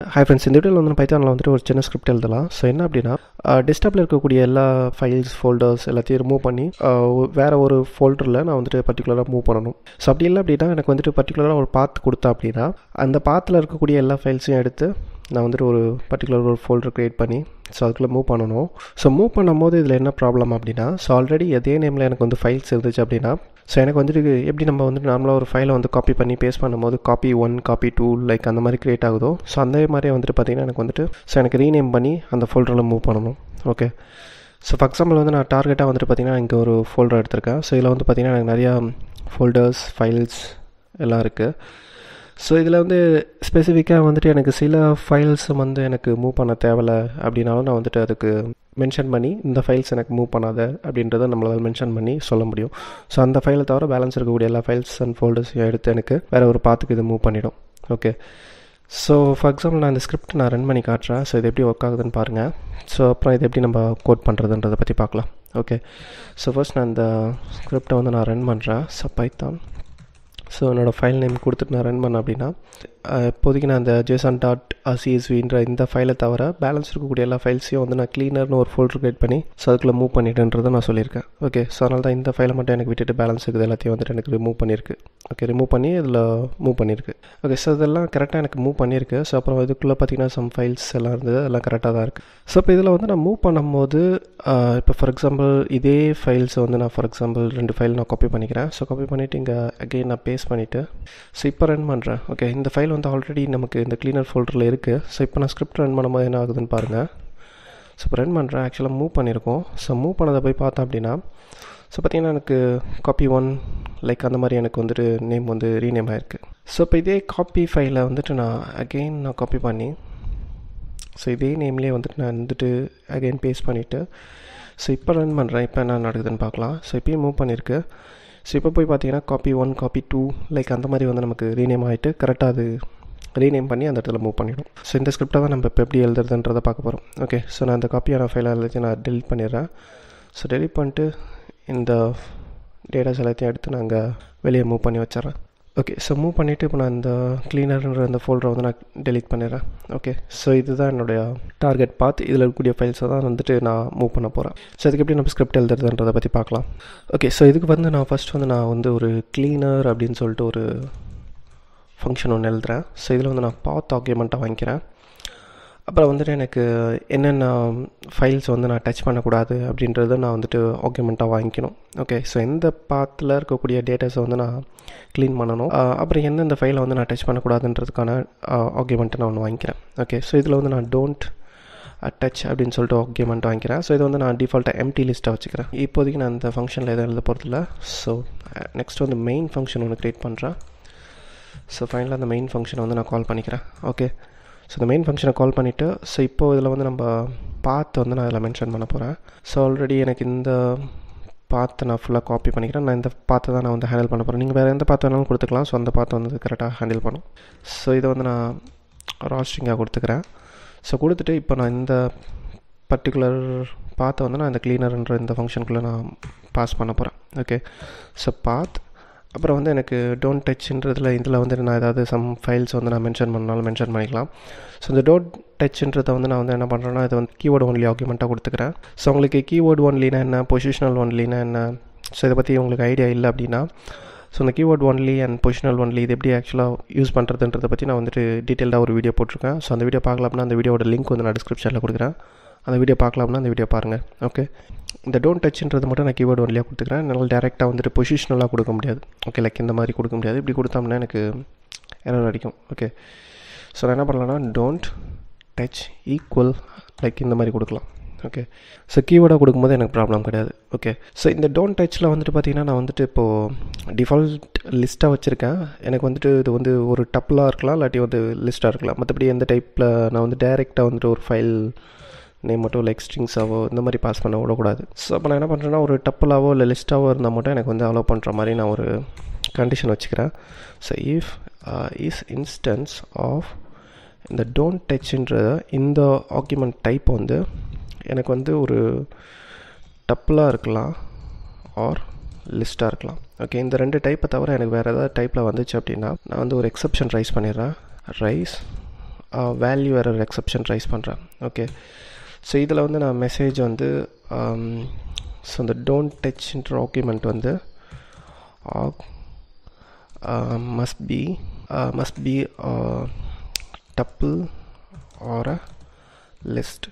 hi friends இந்த வீடியோவில் வந்து பைத்தானில் வந்துட்டு ஒரு சின்ன ஸ்கிரிப்ட் எழுதலாம் ஸோ என்ன அப்படின்னா டெஸ்க்டாப்பில் இருக்கக்கூடிய எல்லா ஃபைல்ஸ் ஃபோல்டர்ஸ் எல்லாத்தையும் ரிமூவ் பண்ணி வேறு ஒரு ஃபோல்டரில் நான் வந்துட்டு பர்டிகுலராக மூவ் பண்ணணும் ஸோ அப்படி இல்லை அப்படின்னா எனக்கு வந்துட்டு பர்டிகுலராக ஒரு பாத் கொடுத்தா அப்படின்னா அந்த பாத்தில் இருக்கக்கூடிய எல்லா ஃபைல்ஸையும் எடுத்து நான் வந்துட்டு ஒரு பர்டிகுலர் ஒரு ஃபோல்டர் க்ரியேட் பண்ணி ஸோ அதுக்குள்ளே மூவ் பண்ணணும் ஸோ மூவ் பண்ணும்போது இதில் என்ன ப்ராப்ளம் அப்படின்னா ஸோ ஆல்ரெடி அதே நேமில் எனக்கு வந்து ஃபைல்ஸ் இருந்துச்சு அப்படின்னா ஸோ எனக்கு வந்துட்டு எப்படி நம்ம வந்துட்டு நார்மலாக ஒரு ஃபைலை வந்து காப்பி பண்ணி பேஸ்ட் பண்ணும்போது copy one copy two like அந்த மாதிரி க்ரியேட் ஆகுதோ ஸோ அந்த மாதிரியே வந்துட்டு பார்த்திங்கன்னா எனக்கு வந்துட்டு ஸோ எனக்கு ரீநேம் பண்ணி அந்த ஃபோல்டரில் மூவ் பண்ணணும் ஓகே ஸோ ஃபார் எக்ஸாம்பிள் வந்து நான் டார்கெட்டாக வந்துட்டு பார்த்திங்கன்னா இங்கே ஒரு ஃபோல்டர் எடுத்திருக்கேன் ஸோ இதில் வந்து பார்த்திங்கன்னா எனக்கு நிறையா ஃபோல்டர்ஸ் ஃபைல்ஸ் எல்லாம் இருக்குது ஸோ இதில் வந்து ஸ்பெசிஃபிக்காக வந்துட்டு எனக்கு சில ஃபைல்ஸ் வந்து எனக்கு மூவ் பண்ண தேவையில்ல அப்படின்னாலும் நான் வந்துட்டு அதுக்கு மென்ஷன் பண்ணி இந்த ஃபைல்ஸ் எனக்கு மூவ் பண்ணாத அப்படின்றத நம்மளால் மென்ஷன் பண்ணி சொல்ல முடியும் ஸோ அந்த ஃபைலை தவிர பேலன்ஸ் இருக்கக்கூடிய எல்லா ஃபைல்ஸ் அண்ட் ஃபோல்டர்ஸையும் எடுத்து எனக்கு வேறு ஒரு பாத்துக்கு இது மூவ் பண்ணிடும் ஓகே ஸோ ஃபார் எக்ஸாம்பிள் நான் இந்த ஸ்கிரிப்ட் நான் ரன் பண்ணி காட்டுறேன் ஸோ இது எப்படி ஒர்க் ஆகுதுன்னு பாருங்கள் ஸோ அப்புறம் இது எப்படி நம்ம கோட் பண்ணுறதுன்றதை பற்றி பார்க்கலாம் ஓகே ஸோ ஃபர்ஸ்ட் நான் இந்த ஸ்கிரிப்டை வந்து நான் ரன் பண்ணுறேன் ஸோ பைத்தான் ஸோ என்னோடய ஃபைல் நேம் கொடுத்துட்டு நான் ரன் பண்ணேன் அப்படின்னா இப்போதைக்கு நான் அந்த ஜேசன் டாட் சிஎஸ்வின்ற இந்த ஃபைலை தவிர பேலன்ஸ் இருக்கக்கூடிய எல்லா ஃபைல்ஸையும் வந்து நான் க்ளீனர்னு ஒரு ஃபோல்டர் கிரியேட் பண்ணி ஸோ அதுக்குள்ளே மூவ் பண்ணிட்டுன்றதை நான் சொல்லியிருக்கேன் ஓகே ஸோ அதனால தான் இந்த ஃபைலை மட்டும் எனக்கு விட்டுட்டு பேலன்ஸ் இருக்குது எல்லாத்தையும் வந்துட்டு எனக்கு ரிமூவ் பண்ணியிருக்கு ஓகே ரிமூவ் பண்ணி இதில் மூவ் பண்ணியிருக்கு ஓகே ஸோ இதெல்லாம் கரெக்டாக எனக்கு மூவ் பண்ணியிருக்கு ஸோ அப்புறம் இதுக்குள்ளே பார்த்தீங்கன்னா சம் ஃபைல்ஸ் எல்லாம் இருந்தது எல்லாம் கரெக்டாக தான் இருக்குது ஸோ இப்போ இதில் வந்து நான் மூவ் பண்ணும்போது இப்போ ஃபார் எக்ஸாம்பிள் இதே ஃபைல்ஸை வந்து நான் ஃபார் எக்ஸாம்பிள் ரெண்டு ஃபைல் நான் காப்பி பண்ணிக்கிறேன் ஸோ காப்பி பண்ணிவிட்டு இங்கே அகெயின் நான் பேஸ்ட் பண்ணிவிட்டு ஸோ இப்போ ரன் பண்ணுறேன் ஓகே இந்த ஃபைல் வந்து ஆல்ரெடி நமக்கு இந்த க்ளீனர் ஃபோல்டரில் இருக்குது ஸோ இப்போ நான் ஸ்கிரிப்ட் ரன் பண்ணும்போது என்ன ஆகுதுன்னு பாருங்கள் ஸோ இப்போ ரன் பண்ணுறேன் ஆக்சுவலாக மூவ் பண்ணியிருக்கோம் ஸோ மூவ் பண்ணதை போய் பார்த்தேன் அப்படின்னா ஸோ பார்த்திங்கன்னா எனக்கு காப்பி ஒன் லைக் அந்த மாதிரி எனக்கு வந்துட்டு நேம் வந்து ரீநேம் ஆகிருக்கு ஸோ இப்போ இதே காப்பி ஃபைலை வந்துட்டு நான் அகெயின் நான் காப்பி பண்ணி ஸோ இதே நேம்லேயே வந்துட்டு நான் வந்துட்டு அகெயின் பேஸ்ட் பண்ணிவிட்டு ஸோ இப்போ ரன் பண்ணுறேன் இப்போ என்ன நடக்குதுன்னு பார்க்கலாம் ஸோ இப்போயும் மூவ் பண்ணியிருக்கு ஸோ இப்போ போய் பார்த்தீங்கன்னா copy one copy two like அந்த மாதிரி வந்து நமக்கு ரீநேம் ஆகிட்டு கரெக்டாக அது ரீநேம் பண்ணி அந்த இடத்துல மூவ் பண்ணிடும் ஸோ இந்த ஸ்கிரிப்டை தான் நம்ம இப்போ எப்படி எழுதுறதுன்றதை பார்க்க போகிறோம் ஓகே ஸோ நான் அந்த காப்பியான ஃபைலை எல்லாத்தையும் நான் டெலிட் பண்ணிடுறேன் ஸோ டெலிட் பண்ணிட்டு இந்த டேட்டாஸ் எல்லாத்தையும் எடுத்து நான் அங்கே வெளியே மூவ் பண்ணி வச்சிட்றேன் ஓகே ஸோ மூவ் பண்ணிவிட்டு இப்போ நான் இந்த க்ளீனர்ன்ற அந்த ஃபோல்டரை வந்து நான் டெலிட் பண்ணிடுறேன் ஓகே ஸோ இதுதான் என்னுடைய டார்கெட் பார்த்து இதில் இருக்கக்கூடிய ஃபைல்ஸை தான் வந்துட்டு நான் மூவ் பண்ண போகிறேன் ஸோ அதுக்கு எப்படி நம்ம ஸ்கிரிப்ட் எழுதுறதுன்றதை பற்றி பார்க்கலாம் ஓகே ஸோ இதுக்கு வந்து நான் ஃபஸ்ட் வந்து நான் வந்து ஒரு க்ளீனர் அப்படின்னு சொல்லிட்டு ஒரு ஃபங்க்ஷன் ஒன்று எழுதுகிறேன் ஸோ இதில் வந்து நான் பாத் ஆக்யூமெண்ட்டாக வாங்கிக்கிறேன் அப்புறம் வந்துட்டு எனக்கு என்னென்ன ஃபைல்ஸ் வந்து நான் டச் பண்ணக்கூடாது அப்படின்றத நான் வந்துட்டு ஆக்யூமெண்ட்டாக வாங்கிக்கணும் ஓகே ஸோ எந்த பாத்தில் இருக்கக்கூடிய டேட்டாஸை வந்து நான் க்ளீன் பண்ணணும் அப்புறம் எந்தெந்த ஃபைலை வந்து நான் டச் பண்ணக்கூடாதுன்றதுக்கான ஆக்யூமெண்ட்டை நான் ஒன்று வாங்கிக்கிறேன் ஓகே ஸோ இதில் வந்து நான் டோன்ட் டச் அப்படின்னு சொல்லிட்டு ஆக்யூமெண்ட் வாங்கிக்கிறேன் ஸோ இது வந்து நான் டிஃபால்ட்டாக எம்டி லிஸ்ட்டாக வச்சுக்கிறேன் இப்போதைக்கு நான் அந்த ஃபங்க்ஷனில் எதுவும் எழுத போகிறதில்ல ஸோ நெக்ஸ்ட் வந்து மெயின் ஃபங்க்ஷன் ஒன்று க்ரியேட் பண்ணுறேன் ஸோ ஃபைனலாக அந்த மெயின் ஃபங்க்ஷனை வந்து நான் கால் பண்ணிக்கிறேன் ஓகே ஸோ இந்த மெயின் ஃபங்க்ஷனை கால் பண்ணிவிட்டு ஸோ இப்போது இதில் வந்து நம்ம பாத் வந்து நான் இதில் மென்ஷன் பண்ண போகிறேன் ஸோ ஆல்ரெடி எனக்கு இந்த பாத்தை நான் ஃபுல்லாக காப்பி பண்ணிக்கிறேன் நான் இந்த பாத்தை தான் நான் வந்து ஹேண்டில் பண்ண போகிறேன் நீங்கள் வேறு எந்த பாத்து வேணாலும் கொடுத்துக்கலாம் ஸோ அந்த பாத்தை வந்து கரெக்டாக ஹேண்டில் பண்ணும் ஸோ இதை வந்து நான் ராஸ்டிங்காக கொடுத்துக்கிறேன் ஸோ கொடுத்துட்டு இப்போ நான் இந்த பர்டிகுலர் பாத்தை வந்து நான் இந்த க்ளீனர்ன்ற இந்த ஃபங்க்ஷனுக்குள்ளே நான் பாஸ் பண்ண போகிறேன் ஓகே ஸோ பாத் அப்புறம் வந்து எனக்கு டோன்ட் டச்ன்றதில் இதில் வந்து நான் ஏதாவது சம் ஃபைல்ஸ் வந்து நான் மென்ஷன் பண்ணாலும் மென்ஷன் பண்ணிக்கலாம் ஸோ இந்த டோன்ட் டச்ன்றதை வந்து நான் வந்து என்ன பண்ணுறேன்னா இதை வந்து கீவேர்டு ஒன்லி ஆக்யூமெண்ட்டாக கொடுத்துக்கிறேன் ஸோ உங்களுக்கு கீவேர்டு ஒன்லினா என்ன பொசிஷனல் ஒன்லினா என்ன ஸோ இதை பற்றி உங்களுக்கு ஐடியா இல்லை அப்படின்னா ஸோ இந்த keyword only and positional only இது எப்படி ஆக்சுவலாக யூஸ் பண்ணுறதுன்றதை பற்றி நான் வந்துட்டு டீட்டெயிலாக ஒரு வீடியோ போட்டிருக்கேன் ஸோ அந்த வீடியோ பார்க்கலாம் அப்படின்னா அந்த வீடியோட லிங்க் வந்து நான் டிஸ்கிரிப்ஷனில் கொடுக்குறேன் அந்த வீடியோ பார்க்கலாம்னா அந்த வீடியோ பாருங்கள் ஓகே இந்த டோன்ட் டச்ன்றது மட்டும் நான் கீவேர்டு ஒன்லியாக கொடுத்துக்கிறேன் என்னால் டேரெக்டாக வந்துட்டு பொசிஷனலாக கொடுக்க முடியாது ஓகே லைக் இந்த மாதிரி கொடுக்க முடியாது இப்படி கொடுத்தோம்னா எனக்கு எரர் அடிக்கும் ஓகே ஸோ நான் என்ன பண்ணலான்னா டோன்ட் டச் ஈக்குவல் லைக் இந்த மாதிரி கொடுக்கலாம் ஓகே ஸோ கீவேர்டாக கொடுக்கும்போது எனக்கு ப்ராப்ளம் கிடையாது ஓகே ஸோ இந்த டோன்ட் டச்சில் வந்துட்டு பார்த்திங்கன்னா நான் வந்துட்டு இப்போது டிஃபால்ட் லிஸ்ட்டாக வச்சுருக்கேன் எனக்கு வந்துட்டு இது வந்து ஒரு டப்பிளாக இருக்கலாம் இல்லாட்டி வந்து லிஸ்ட்டாக இருக்கலாம் மற்றபடி எந்த டைப்பில் நான் வந்து டேரெக்டாக வந்துட்டு ஒரு ஃபைல் நேம் மட்டும் லைக் ஸ்ட்ரிங்ஸாவோ இந்த மாதிரி பாஸ் பண்ண விடக்கூடாது ஸோ அப்போ நான் என்ன பண்ணுறேன்னா ஒரு டப்பலாவோ இல்லை லிஸ்ட்டாவோ இருந்தால் மட்டும் எனக்கு வந்து அலோவ் பண்ணுற மாதிரி நான் ஒரு கண்டிஷன் வச்சுக்கிறேன் so if is instance of இந்த டோன்ட் டச்ன்ற இந்த ஆக்யூமெண்ட் டைப் வந்து எனக்கு வந்து ஒரு டப்பலாக இருக்கலாம் ஆர் லிஸ்ட்டாக இருக்கலாம் ஓகே இந்த ரெண்டு டைப்பை தவிர எனக்கு வேறு ஏதாவது டைப்பில் வந்துச்சு அப்படின்னா நான் வந்து ஒரு எக்ஸப்ஷன் ரைஸ் பண்ணிடுறேன் raise value error exception raise பண்ணுறேன் ஓகே ஸோ இதில் வந்து நான் மெசேஜ் வந்து ஸோ இந்த டோன்ட் டச்ன்ற டாக்குமெண்ட் வந்து must be must be tuple or a list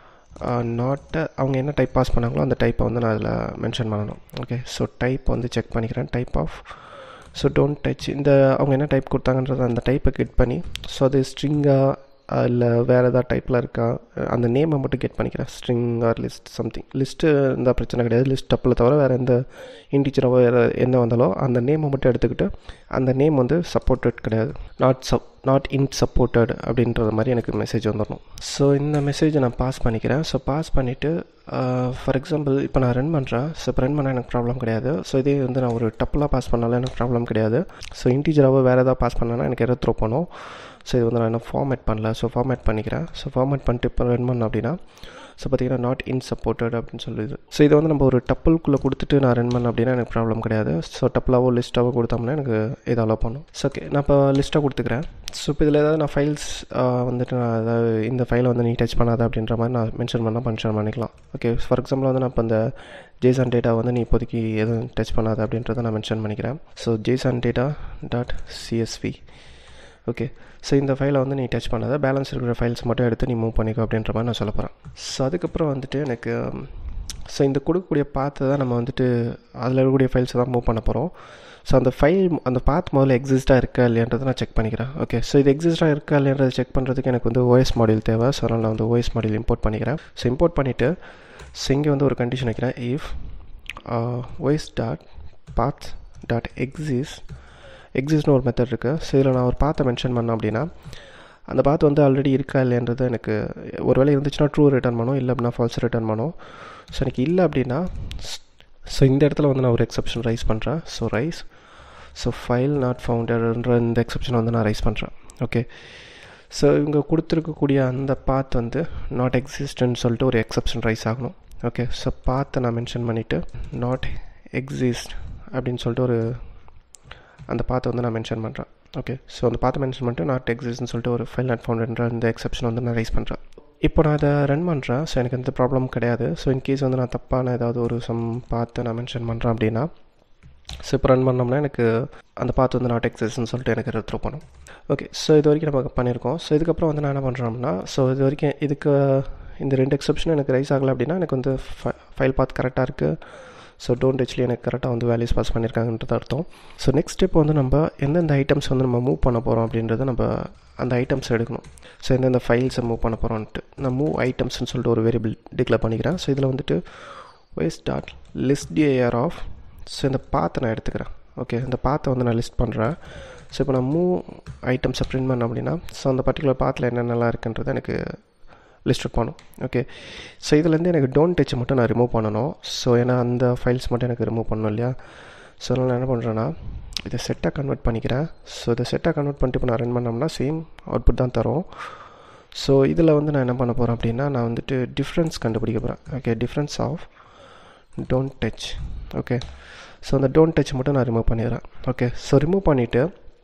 நாட்டை அவங்க என்ன டைப் பாஸ் பண்ணாங்களோ அந்த டைப்பை வந்து நான் அதில் மென்ஷன் பண்ணணும் ஓகே ஸோ டைப் வந்து செக் பண்ணிக்கிறேன் type of so don't touch இந்த அவங்க என்ன டைப் கொடுத்தாங்கன்றத அந்த டைப்பை கிட் பண்ணி ஸோ அது ஸ்ட்ரிங்காக இல்லை வேறு ஏதாவது டைப்பில் இருக்கா அந்த நேமை மட்டும் கெட் பண்ணிக்கிறேன் string or list something list இந்த பிரச்சனை கிடையாது லிஸ்ட் டப்பில் தவிர வேறு எந்த இன்டீச்சரோ வேறு என்ன வந்தாலோ அந்த நேமை மட்டும் எடுத்துக்கிட்டு அந்த நேம் வந்து சப்போர்ட்டட் கிடையாது not sub not in supported அப்படின்ற மாதிரி எனக்கு மெசேஜ் வந்துடணும் ஸோ இந்த மெசேஜை நான் பாஸ் பண்ணிக்கிறேன் ஸோ பாஸ் பண்ணிவிட்டு ஃபார் எக்ஸாம்பிள் இப்போ நான் ரன் பண்ணுறேன் ஸோ இப்போ ரன் பண்ணால் எனக்கு ப்ராப்ளம் கிடையாது ஸோ இதே வந்து நான் ஒரு டப்பில் பாஸ் பண்ணாலும் எனக்கு ப்ராப்ளம் கிடையாது ஸோ இன்டீஜராகவோ வேறு ஏதாவது பாஸ் பண்ணால் எனக்கு எதாவது த்ரோ பண்ணும் ஸோ இது வந்து நான் இன்னும் ஃபார்மேட் பண்ணல ஸோ ஃபார்மேட் பண்ணிக்கிறேன் ஸோ ஃபார்மேட் பண்ணிட்டு இப்போ ரன் பண்ண அப்படின்னா ஸோ பார்த்தீங்கன்னா நாட் இன் சப்போர்ட்டட் அப்படின்னு சொல்லுது ஸோ இதை வந்து நம்ம ஒரு டப்பிள்குள்ளே கொடுத்துட்டு நான் ரன் பண்ண அப்படின்னா எனக்கு ப்ராப்ளம் கிடையாது ஸோ டப்பிளாவோ லிஸ்ட்டாவோ கொடுத்தோம்னா எனக்கு இதை அலோவ் பண்ணும் ஸோ ஓகே நான் இப்போ லிஸ்ட்டாக கொடுத்துக்கிறேன் ஸோ இப்போ இதில் ஏதாவது நான் ஃபைல்ஸ் வந்துட்டு நான் அதாவது இந்த ஃபைலை வந்து நீ டச் பண்ணாத அப்படின்ற மாதிரி நான் மென்ஷன் பண்ணால் மென்ஷன் பண்ணிக்கலாம் ஓகே ஃபார் எக்ஸாம்பிள் வந்து நான் இப்போ இந்த ஜேசான் டேட்டா வந்து நீ இப்போதைக்கு எதுவும் டச் பண்ணாத அப்படின்றத நான் மென்ஷன் பண்ணிக்கிறேன் so JSON data dot CSV okay so இந்த ஃபைலை வந்து நீ டச் பண்ணாத பேலன்ஸ் இருக்கிற ஃபைல்ஸ் மட்டும் எடுத்து நீ மூவ் பண்ணிக்கோ அப்படின்ற மாதிரி நான் சொல்ல போகிறேன் ஸோ அதுக்கப்புறம் வந்துட்டு எனக்கு ஸோ இந்த கொடுக்கக்கூடிய பாத்தை தான் நம்ம வந்துட்டு அதில் இருக்கக்கூடிய ஃபைல்ஸை தான் மூவ் பண்ண போகிறோம் ஸோ அந்த ஃபைல் அந்த பாத் முதல்ல எக்ஸிஸ்ட்டாக இருக்கா இல்லையன்றதை நான் செக் பண்ணிக்கிறேன் ஓகே ஸோ இது எக்ஸிஸ்ட்டாக இருக்கா இல்லையன்றதை செக் பண்ணுறதுக்கு எனக்கு வந்து ஓஎஸ் மாடியூல் தேவை ஸோ அதனால் நான் வந்து ஓஎஸ் மாடியூல் இம்போர்ட் பண்ணிக்கிறேன் ஸோ இம்போர்ட் பண்ணிவிட்டு ஸோ இங்கே வந்து ஒரு கண்டிஷன் வைக்கிறேன் if OS dot path dot exist எக்ஸிஸ்ட்னு ஒரு மெத்தட் இருக்குது ஸோ இதில் நான் ஒரு பாத்தை மென்ஷன் பண்ணேன் அப்படின்னா அந்த பாத் வந்து ஆல்ரெடி இருக்கா இல்லைன்றது எனக்கு ஒரு வேலை இருந்துச்சுன்னா ட்ரூ ரிட்டர்ன் பண்ணும் இல்லை அப்படின்னா ஃபால்ஸ் ரிட்டர்ன் பண்ணும் ஸோ எனக்கு இல்லை அப்படின்னா ஸோ இந்த இடத்துல வந்து நான் ஒரு எக்ஸப்ஷன் ரைஸ் பண்ணுறேன் so raise so file not ஃபவுண்டர்ன்ற இந்த எக்ஸப்ஷன் வந்து நான் ரைஸ் பண்ணுறேன் ஓகே ஸோ இவங்க கொடுத்துருக்கக்கூடிய அந்த பாத் வந்து நாட் எக்ஸிஸ்ட்னு சொல்லிட்டு ஒரு எக்ஸப்ஷன் ரைஸ் ஆகணும் ஓகே ஸோ பாத்தை நான் மென்ஷன் பண்ணிவிட்டு நாட் எக்ஸிஸ்ட் அப்படின்னு சொல்லிட்டு ஒரு அந்த பாத்தை வந்து நான் மென்ஷன் பண்ணுறேன் ஓகே ஸோ அந்த பாத்தை மென்ஷன் பண்ணிட்டு நாட் எக்ஸிஸ்ட்னு சொல்லிட்டு ஒரு ஃபைல் நாட் ஃபவுண்டர்ன்ற இந்த எக்ஸப்ஷன் வந்து நான் ரைஸ் பண்ணுறேன் இப்போ நான் அதை ரன் பண்ணுறேன் ஸோ எனக்கு எந்த ப்ராப்ளம் கிடையாது ஸோ இன்கேஸ் வந்து நான் தப்பான ஏதாவது ஒரு சம் பார்த்து நான் மென்ஷன் பண்ணுறேன் அப்படின்னா ஸோ இப்போ ரன் பண்ணோம்னா எனக்கு அந்த பார்த்து வந்து நாட் எக்ஸஸ்ன்னு சொல்லிட்டு எனக்கு த்ரோ பண்ணும் ஓகே ஸோ இது வரைக்கும் நம்ம பண்ணியிருக்கோம் ஸோ இதுக்கப்புறம் வந்து நான் என்ன பண்ணுறோம்னா ஸோ இது வரைக்கும் இதுக்கு இந்த ரெண்டு எக்ஸப்ஷனும் எனக்கு ரைஸ் ஆகலை அப்படின்னா எனக்கு வந்து ஃபைல் பார்த்து கரெக்டாக இருக்குது ஸோ டோன்ட் டச்லி எனக்கு கரெக்டாக வந்து வேல்யூஸ் பாஸ் பண்ணியிருக்காங்கன்றது அர்த்தம் ஸோ நெக்ஸ்ட் ஸ்டெப் வந்து நம்ம எந்தெந்த ஐட்டம்ஸ் வந்து நம்ம மூவ் பண்ண போகிறோம் அப்படின்றத நம்ம அந்த ஐட்டம்ஸ் எடுக்கணும் ஸோ எந்தெந்த ஃபைல்ஸை மூவ் பண்ண போகிறோன்ட்டு நான் மூவ் ஐட்டம்ஸ்னு சொல்லிட்டு ஒரு வேரியபிள் டிக்ளேர் பண்ணிக்கிறேன் ஸோ இதில் வந்துட்டு வேஸ் dot list dir of so இந்த பாத்தை நான் எடுத்துக்கிறேன் ஓகே இந்த பாத்தை வந்து நான் லிஸ்ட் பண்ணுறேன் ஸோ இப்போ நான் மூவ் ஐட்டம்ஸை ப்ரிண்ட் பண்ண அப்படின்னா ஸோ அந்த பர்டிகுலர் பாத்தில் என்னென்னலாம் இருக்குன்றது எனக்கு லிஸ்ட் பண்ணும் ஓகே ஸோ இதுலேருந்து எனக்கு டோன்ட் டச் மட்டும் நான் ரிமூவ் பண்ணணும் ஸோ ஏன்னா அந்த ஃபைல்ஸ் மட்டும் எனக்கு ரிமூவ் பண்ணணும் இல்லையா ஸோ அதனால் நான் என்ன பண்ணுறேன்னா இதை செட்டாக கன்வெர்ட் பண்ணிக்கிறேன் ஸோ இதை செட்டாக கன்வெர்ட் பண்ணிட்டு இப்போ நான் ரன் பண்ணோம்னா சேம் அவுட்புட் தான் தரும் ஸோ இதில் வந்து நான் என்ன பண்ண போகிறேன் அப்படின்னா நான் வந்துட்டு டிஃப்ரென்ஸ் கண்டுபிடிக்க போகிறேன் okay difference of don't touch okay so அந்த டோன்ட் டச் மட்டும் நான் ரிமூவ் பண்ணிடுறேன் ஓகே ஸோ ரிமூவ் பண்ணிவிட்டு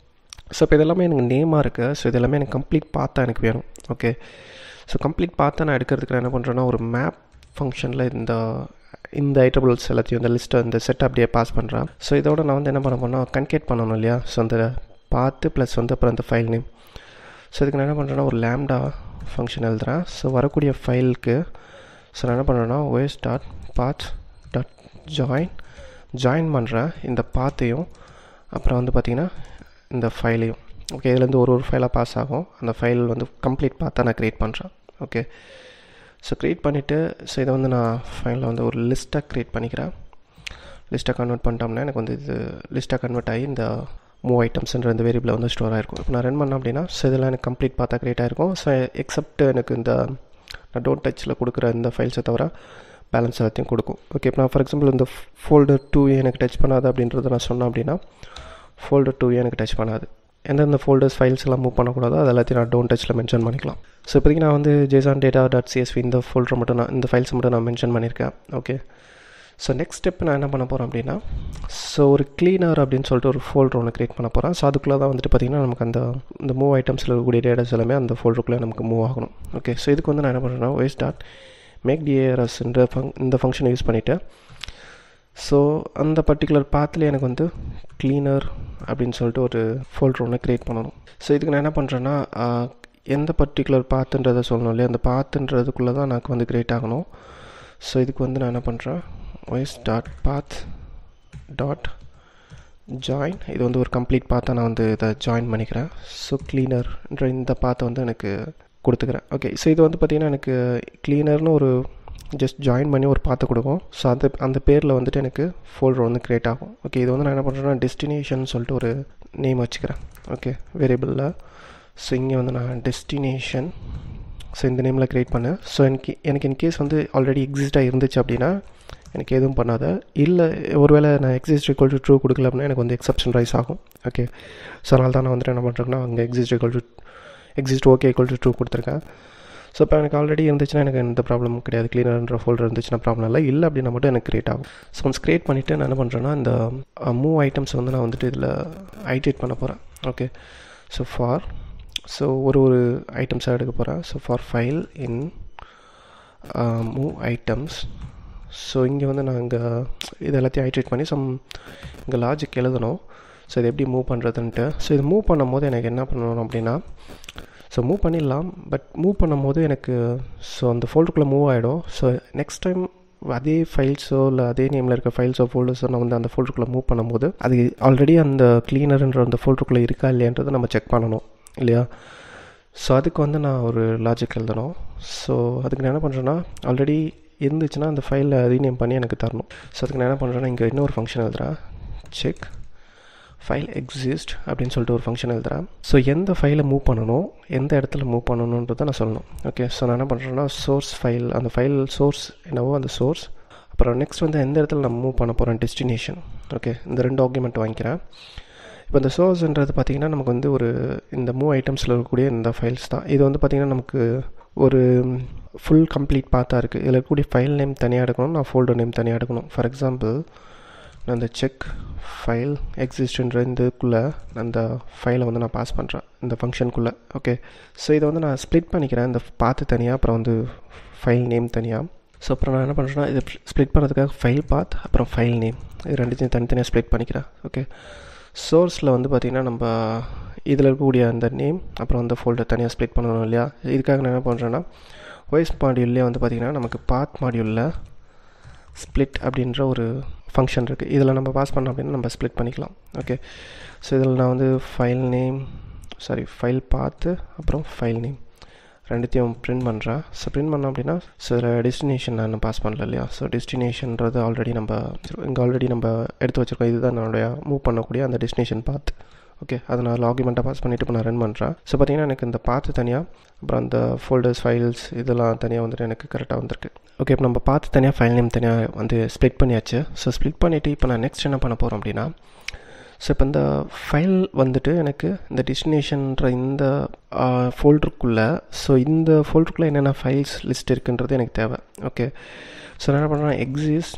ஸோ இப்போ இதெல்லாமே எனக்கு நேமாக இருக்குது ஸோ இதெல்லாமே எனக்கு கம்ப்ளீட் பார்த்தா எனக்கு வேணும் ஓகே ஸோ கம்ப்ளீட் பார்த்து நான் எடுக்கிறதுக்கு நான் என்ன பண்ணுறேன்னா ஒரு மேப் ஃபங்க்ஷனில் இந்த இந்த ஐட்டபிள்ஸ் எல்லாத்தையும் இந்த லிஸ்ட்டை இந்த செட் அப்படியே பாஸ் பண்ணுறேன் ஸோ இதோட நான் வந்து என்ன பண்ண போனால் கன்கேட் பண்ணணும் இல்லையா ஸோ அந்த பார்த்து ப்ளஸ் வந்து அப்புறம் அந்த ஃபைல் நேம் ஸோ இதுக்கு நான் என்ன பண்ணுறேன்னா ஒரு லேம்டா ஃபங்க்ஷன் எழுதுகிறேன் ஸோ வரக்கூடிய ஃபைலுக்கு ஸோ நான் என்ன பண்ணுறேன்னா OS dot path dot join join பண்ணுறேன் இந்த பாத்தையும் அப்புறம் வந்து பார்த்திங்கன்னா இந்த ஃபைலையும் ஓகே இதுலேருந்து ஒரு ஒரு ஃபைலாக பாஸ் ஆகும் அந்த ஃபைல் வந்து கம்ப்ளீட் பார்த்தா நான் க்ரியேட் பண்ணுறேன் ஓகே ஸோ க்ரியேட் பண்ணிவிட்டு ஸோ இதை வந்து நான் ஃபைனலில் வந்து ஒரு லிஸ்ட்டாக க்ரியேட் பண்ணிக்கிறேன் லிஸ்ட்டாக கன்வெர்ட் பண்ணிட்டோம்னா எனக்கு வந்து இது லிஸ்ட்டாக கன்வெர்ட் ஆகி இந்த மூவ் ஐட்டம்ஸ்ன்ற இந்த வேரியபிளில் வந்து ஸ்டோர் ஆகிருக்கும் இப்போ நான் ரன் பண்ணேன் அப்படின்னா ஸோ இதெல்லாம் எனக்கு கம்ப்ளீட் பார்த்தா க்ரியேட் ஆகிருக்கும் ஸோ எக்ஸப்ட் எனக்கு இந்த நான் டோன்ட் டச்சில் கொடுக்குற இந்த ஃபைல்ஸை தவிர பேலன்ஸ் எல்லாத்தையும் கொடுக்கும் ஓகே இப்போ நான் ஃபார் எக்ஸாம்பிள் இந்த ஃபோல்டர் டூ எனக்கு டச் பண்ணாது அப்படின்றத நான் சொன்னேன் அப்படின்னா ஃபோல்டர் டூ எனக்கு டச் பண்ணாது எந்தெந்த ஃபோல்டர்ஸ் ஃபைல்ஸ் எல்லாம் மூவ் பண்ணக்கூடாதோ அது எல்லாத்தையும் நான் டோன்ட் டச்சில் மென்ஷன் பண்ணிக்கலாம் ஸோ இப்போதைக்கு நான் வந்து ஜேசான் டேட்டா டாட் சிஎஸ்வி இந்த ஃபோல்டர் மட்டும் நான் இந்த ஃபைல்ஸ் மட்டும் நான் மென்ஷன் பண்ணியிருக்கேன் ஓகே ஸோ நெக்ஸ்ட் ஸ்டெப் நான் என்ன பண்ண போகிறேன் அப்படின்னா ஸோ ஒரு க்ளீனர் அப்படின்னு சொல்லிட்டு ஒரு ஃபோல்டர் ஒன்று க்ரியேட் பண்ண போகிறேன் ஸோ அதுக்குள்ளே தான் வந்துட்டு பார்த்திங்கன்னா நமக்கு அந்த இந்த மூவ் ஐட்டம்ஸில் இருக்கக்கூடிய டேட்டாஸ் எல்லாமே அந்த ஃபோல்டருக்குள்ளே நமக்கு மூவ் ஆகணும் ஓகே ஸோ இதுக்கு வந்து நான் என்ன பண்ணுறேன்னா ஒய்ஸ் டாட் மேக் டிஏஆர்எஸ்ன்ற ஃபங் இந்த ஃபங்க்ஷனை யூஸ் பண்ணிவிட்டு ஸோ அந்த பர்டிகுலர் பாத்தில் எனக்கு வந்து க்ளீனர் அப்படின்னு சொல்லிட்டு ஒரு ஃபோல்டர் ஒன்று க்ரியேட் பண்ணணும் ஸோ இதுக்கு நான் என்ன பண்ணுறேன்னா எந்த பர்டிகுலர் பாத்துன்றதை சொல்லணும் இல்லையா அந்த பாத்துன்றதுக்குள்ளே தான் எனக்கு வந்து க்ரியேட் ஆகணும் ஸோ இதுக்கு வந்து நான் என்ன பண்ணுறேன் OS dot path dot join இது வந்து ஒரு கம்ப்ளீட் பாத்தை நான் வந்து இதை ஜாயின் பண்ணிக்கிறேன் ஸோ க்ளீனர்ன்ற இந்த பாத்தை வந்து எனக்கு கொடுத்துக்கிறேன் ஓகே ஸோ இது வந்து பார்த்திங்கன்னா எனக்கு க்ளீனர்னு ஒரு ஜஸ்ட் ஜாயின் பண்ணி ஒரு பாத்தை கொடுக்கும் ஸோ அந்த அந்த பேரில் வந்துட்டு எனக்கு ஃபோல்டர் வந்து க்ரியேட் ஆகும் ஓகே இது வந்து நான் என்ன பண்ணுறேன்னா டெஸ்டினேஷன் சொல்லிட்டு ஒரு நேம் வச்சுக்கிறேன் ஓகே வேரியபிளில் ஸோ இங்கே வந்து நான் டெஸ்டினேஷன் ஸோ இந்த நேமில் க்ரியேட் பண்ணேன் ஸோ எனக்கு எனக்கு இன்கேஸ் வந்து ஆல்ரெடி எக்ஸிஸ்ட்டாக இருந்துச்சு அப்படின்னா எனக்கு எதுவும் பண்ணாத இல்லை ஒருவேளை நான் எக்ஸிஸ்ட் ஈக்குவல் டு ட்ரூ கொடுக்கல அப்படின்னா எனக்கு வந்து எக்ஸப்ஷன் ரைஸ் ஆகும் ஓகே ஸோ அதனால தான் நான் வந்துட்டு என்ன பண்ணுறேன்னா அங்கே exist equal to exist okay equal to true கொடுத்துருக்கேன் ஸோ இப்போ எனக்கு ஆல்ரெடி இருந்துச்சுன்னா எனக்கு எந்த ப்ராப்ளமும் கிடையாது க்ளீனர்ன்ற ஃபோல்டர் இருந்துச்சுன்னா ப்ராப்ளம் இல்லை இல்லை அப்படின்னா மட்டும் எனக்கு க்ரியேட் ஆகும் ஸோ ஒன்ஸ் க்ரியேட் பண்ணிவிட்டு நான் என்ன பண்ணுறேன்னா இந்த மூவ் ஐட்டம்ஸ் வந்து நான் வந்துட்டு இதில் ஐட்டேட் பண்ண போகிறேன் ஓகே ஸோ ஃபார் ஸோ ஒரு ஒரு ஐட்டம்ஸாக எடுக்க போகிறேன் so for file in move items so இங்கே வந்து நான் இங்கே இது எல்லாத்தையும் ஐட்ரேட் பண்ணி சம் இங்கே லாஜிக் எழுதணும் ஸோ இது எப்படி மூவ் பண்ணுறதுன்ட்டு ஸோ இது மூவ் பண்ணும்போது எனக்கு என்ன பண்ணணும் அப்படின்னா ஸோ மூவ் பண்ணிடலாம் பட் மூவ் பண்ணும்போது எனக்கு ஸோ அந்த ஃபோல்டருக்குள்ளே மூவ் ஆகிடும் ஸோ நெக்ஸ்ட் டைம் அதே ஃபைல்ஸோ இல்லை அதே நேமில் இருக்க ஃபைல்ஸோ ஃபோல்டர்ஸோ நான் வந்து அந்த ஃபோல்டருக்குள்ளே மூவ் பண்ணும்போது அது ஆல்ரெடி அந்த க்ளீனர்ன்ற அந்த ஃபோல்டருக்குள்ளே இருக்கா இல்லையன்றதை நம்ம செக் பண்ணணும் இல்லையா ஸோ அதுக்கு வந்து நான் ஒரு லாஜிக் எழுதணும் ஸோ அதுக்கு நான் என்ன பண்ணுறேன்னா ஆல்ரெடி இருந்துச்சுன்னா அந்த ஃபைலில் ரீநேம் பண்ணி எனக்கு தரணும் ஸோ அதுக்கு நான் என்ன பண்ணுறேன்னா இங்கே இன்னொரு ஃபங்க்ஷன் எழுதுகிறேன் செக் ஃபைல் எக்ஸிஸ்ட் அப்படின்னு சொல்லிட்டு ஒரு ஃபங்க்ஷன் எழுதுகிறேன் ஸோ எந்த ஃபைலை மூவ் பண்ணணும் எந்த இடத்துல மூவ் பண்ணணுன்றதை நான் சொல்லணும் ஓகே ஸோ நான் என்ன பண்ணுறேன்னா சோர்ஸ் ஃபைல் அந்த ஃபைல் சோர்ஸ் என்னவோ அந்த சோர்ஸ் அப்புறம் நெக்ஸ்ட் வந்து எந்த இடத்துல நான் மூவ் பண்ண போகிறேன் டெஸ்டினேஷன் ஓகே இந்த ரெண்டு ஆர்குமெண்ட் வாங்கிக்கிறேன் இப்போ இந்த சோர்ஸ்ன்றது பார்த்திங்கன்னா நமக்கு வந்து ஒரு இந்த மூவ் ஐட்டம்ஸில் இருக்கக்கூடிய இந்த ஃபைல்ஸ் தான் இது வந்து பார்த்திங்கன்னா நமக்கு ஒரு ஃபுல் கம்ப்ளீட் பார்த்தா இருக்குது இதில் இருக்கக்கூடிய ஃபைல் நேம் தனியாக எடுக்கணும் நான் ஃபோல்டர் நேம் தனியாக எடுக்கணும் ஃபார் எக்ஸாம்பிள் நான் இந்த செக் ஃபைல் எக்ஸிஸ்ட்ன்ற இதுக்குள்ளே அந்த ஃபைலை வந்து நான் பாஸ் பண்ணுறேன் இந்த ஃபங்க்ஷனுக்குள்ளே ஓகே ஸோ இதை வந்து நான் ஸ்ப்ளிட் பண்ணிக்கிறேன் இந்த பாத்து தனியாக அப்புறம் வந்து ஃபைல் நேம் தனியாக ஸோ அப்புறம் நான் என்ன பண்ணுறேன்னா இதை ஸ்ப்ளிட் பண்ணுறதுக்காக ஃபைல் பாத் அப்புறம் ஃபைல் நேம் இது ரெண்டுத்தையும் தனித்தனியாக ஸ்ப்ளிட் பண்ணிக்கிறேன் ஓகே சோர்ஸில் வந்து பார்த்திங்கன்னா நம்ம இதில் இருக்கக்கூடிய அந்த நேம் அப்புறம் அந்த ஃபோல்டர் தனியாக ஸ்ப்ளிட் பண்ணணும் இல்லையா இதுக்காக நான் என்ன பண்ணுறேன்னா வாய்ஸ் மாடியூல்லே வந்து பார்த்திங்கன்னா நமக்கு பாத் மாடியூலில் ஸ்ப்ளிட் அப்படின்ற ஒரு ஃபங்க்ஷன் இருக்குது இதில் நம்ம பாஸ் பண்ணோம் அப்படின்னா நம்ம ஸ்ப்ளிட் பண்ணிக்கலாம் ஓகே ஸோ இதில் நான் வந்து ஃபைல் நேம் சாரி ஃபைல் பார்த்து அப்புறம் ஃபைல் நேம் ரெண்டுத்தையும் பிரிண்ட் பண்ணுறேன் ஸோ பிரிண்ட் பண்ணோம் அப்படின்னா ஸோ இதில் டெஸ்டினேஷன் நான் பாஸ் பண்ணல இல்லையா ஸோ டெஸ்டினேஷன்றது ஆல்ரெடி நம்ம இங்கே ஆல்ரெடி நம்ம எடுத்து வச்சுருக்கோம் இதுதான் என்னுடைய மூவ் பண்ணக்கூடிய அந்த டெஸ்டினேஷன் பாத் ஓகே அதை நான் லாக்யூமெண்ட்டாக பாஸ் பண்ணிவிட்டு இப்போ நான் ரன் பண்ணுறேன் ஸோ பார்த்தீங்கன்னா எனக்கு இந்த பார்த்து தனியாக அப்புறம் அந்த ஃபோல்டர்ஸ் ஃபைல்ஸ் இதெல்லாம் தனியாக வந்துட்டு எனக்கு கரெக்டாக வந்திருக்கு ஓகே இப்போ நம்ம பார்த்து தனியாக ஃபைல் நேம் தனியாக வந்து ஸ்ப்ளிட் பண்ணியாச்சு ஸோ ஸ்ப்ளிட் பண்ணிவிட்டு இப்போ நான் நெக்ஸ்ட் என்ன பண்ண போகிறோம் அப்படின்னா ஸோ இப்போ இந்த ஃபைல் வந்துட்டு எனக்கு இந்த டெஸ்டினேஷன்ற இந்த ஃபோல்டருக்குள்ளே ஸோ இந்த ஃபோல்டருக்குள்ளே என்னென்ன ஃபைல்ஸ் லிஸ்ட் இருக்குன்றது எனக்கு தேவை ஓகே ஸோ நான் என்ன பண்ணுறேன் எக்ஸிஸ்ட்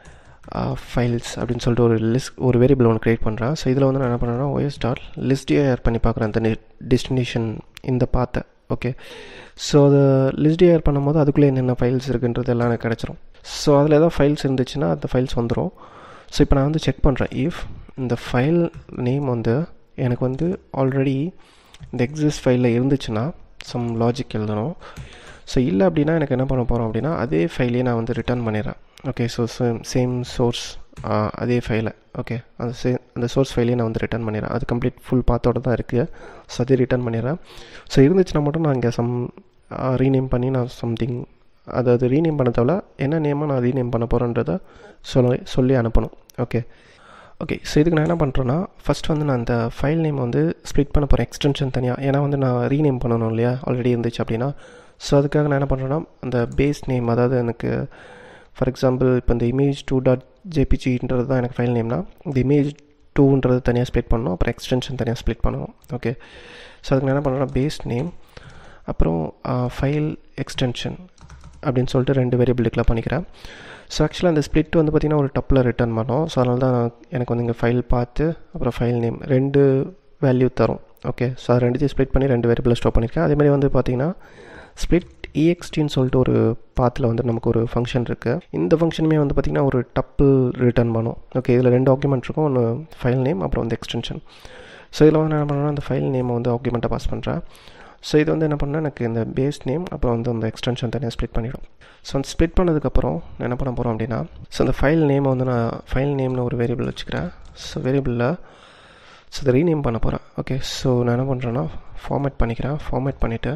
ஃபைல்ஸ் அப்படின்னு சொல்லிட்டு ஒரு லிஸ்ட் ஒரு வேரியபிள் ஒன்று க்ரியேட் பண்ணுறேன் ஸோ இதில் வந்து நான் என்ன பண்ணுறேன்னா ஒய்எஸ் டாட் லிஸ்ட் ஏஆர் பண்ணி பார்க்குறேன் அந்த டெஸ்டினேஷன் இந்த பார்த்த ஓகே ஸோ அதை லிஸ்ட் ஏஆர் பண்ணும்போது அதுக்குள்ளே என்னென்ன ஃபைல்ஸ் இருக்குன்றது எல்லாம் எனக்கு கிடச்சிரும் ஸோ அதில் ஏதாவது ஃபைல்ஸ் இருந்துச்சுன்னா அந்த ஃபைல்ஸ் வந்துடும் ஸோ இப்போ நான் வந்து செக் பண்ணுறேன் இஃப் இந்த ஃபைல் நேம் வந்து எனக்கு வந்து ஆல்ரெடி இந்த எக்ஸிஸ்ட் ஃபைலில் இருந்துச்சுன்னா சம் லாஜிக் எழுதணும் ஸோ இல்லை அப்படின்னா எனக்கு என்ன பண்ண போகிறோம் அப்படின்னா அதே ஃபைலையே நான் வந்து ரிட்டர்ன் பண்ணிடுறேன் okay so same same source அதே ஃபைலை ஓகே அந்த சே அந்த சோர்ஸ் ஃபைலையே நான் வந்து ரிட்டர்ன் பண்ணிடுறேன் அது கம்ப்ளீட் ஃபுல் பாத்தோட தான் இருக்குது ஸோ அதே ரிட்டர்ன் பண்ணிடுறேன் ஸோ இருந்துச்சுன்னா மட்டும் நான் இங்கே சம் ரீநேம் பண்ணி நான் சம்திங் அதாவது ரீநேம் பண்ண தேவை என்ன நேமாக நான் ரீநேம் பண்ண போகிறேன்றதை சொல்ல சொல்லி அனுப்பணும் ஓகே ஓகே ஸோ இதுக்கு நான் என்ன பண்ணுறேன்னா ஃபஸ்ட் வந்து நான் அந்த ஃபைல் நேம் வந்து ஸ்ப்ளிட் பண்ண போகிறேன் எக்ஸ்டென்ஷன் தனியாக ஏன்னா வந்து நான் ரீநேம் பண்ணணும் இல்லையா ஆல்ரெடி இருந்துச்சு அப்படின்னா ஸோ அதுக்காக நான் என்ன பண்ணுறேன்னா அந்த பேஸ் நேம் அதாவது எனக்கு ஃபார் எக்ஸாம்பிள் இப்போ இந்த இமேஜ் டூ டாட் ஜேபிஜின்றது தான் எனக்கு ஃபைல் நேம்னா இந்த இமேஜ் டூன்றது தனியாக ஸ்ப்ளிட் பண்ணணும் அப்புறம் எக்ஸ்டென்ஷன் தனியாக ஸ்ப்ளிட் பண்ணணும் ஓகே ஸோ அதுக்கு நான் என்ன பண்ணுறேன்னா பேஸ் நேம் அப்புறம் ஃபைல் எக்ஸ்டென்ஷன் அப்படின்னு சொல்லிட்டு ரெண்டு வேரியபிள் டிக்ளேர் பண்ணிக்கிறேன் ஸோ ஆக்சுவலாக அந்த ஸ்ப்ளிட் வந்து பார்த்திங்கன்னா ஒரு டப்பில் ரிட்டர்ன் பண்ணோம் ஸோ அதனால தான் எனக்கு வந்து இங்கே ஃபைல் பார்த்து அப்புறம் ஃபைல் நேம் ரெண்டு வேல்யூ தரும் ஓகே ஸோ அது ரெண்டுத்தையும் ஸ்ப்ளிட் பண்ணி ரெண்டு வேரியபிள் ஸ்டோர் பண்ணியிருக்கேன் அதேமாதிரி வந்து பார்த்திங்கன்னா ஸ்ப்ளிட் இஎக்ஸ்டின்னு சொல்லிட்டு ஒரு பாத்தில் வந்து நமக்கு ஒரு ஃபங்க்ஷன் இருக்குது இந்த ஃபங்க்ஷனுமே வந்து பார்த்திங்கன்னா ஒரு டப்பிள் ரிட்டர்ன் பண்ணும் ஓகே இதில் ரெண்டு ஆக்குமெண்ட் இருக்கும் ஒன்று ஃபைல் நேம் அப்புறம் வந்து எக்ஸ்டென்ஷன் ஸோ இதில் வந்து என்ன பண்ணுறேன்னா அந்த ஃபைல் நேமை வந்து ஆக்குமெண்ட்டை பாஸ் பண்ணுறேன் ஸோ இது வந்து என்ன பண்ணால் எனக்கு இந்த பேஸ் நேம் அப்புறம் வந்து அந்த எக்ஸ்டென்ஷன் தனியாக ஸ்ப்ளிட் பண்ணிவிடும் ஸோ அந்த ஸ்ப்ளிட் பண்ணதுக்கப்புறம் நான் என்ன பண்ண போகிறோம் அப்படின்னா ஸோ அந்த ஃபைல் நேமை வந்து நான் ஃபைல் நேம்னு ஒரு வேரியபிள் வச்சுக்கிறேன் ஸோ வேரியபிளில் ஸோ இதை ரீநேம் பண்ண போகிறேன் ஓகே ஸோ நான் என்ன பண்ணுறேன்னா ஃபார்மேட் பண்ணிக்கிறேன் ஃபார்மேட் பண்ணிவிட்டு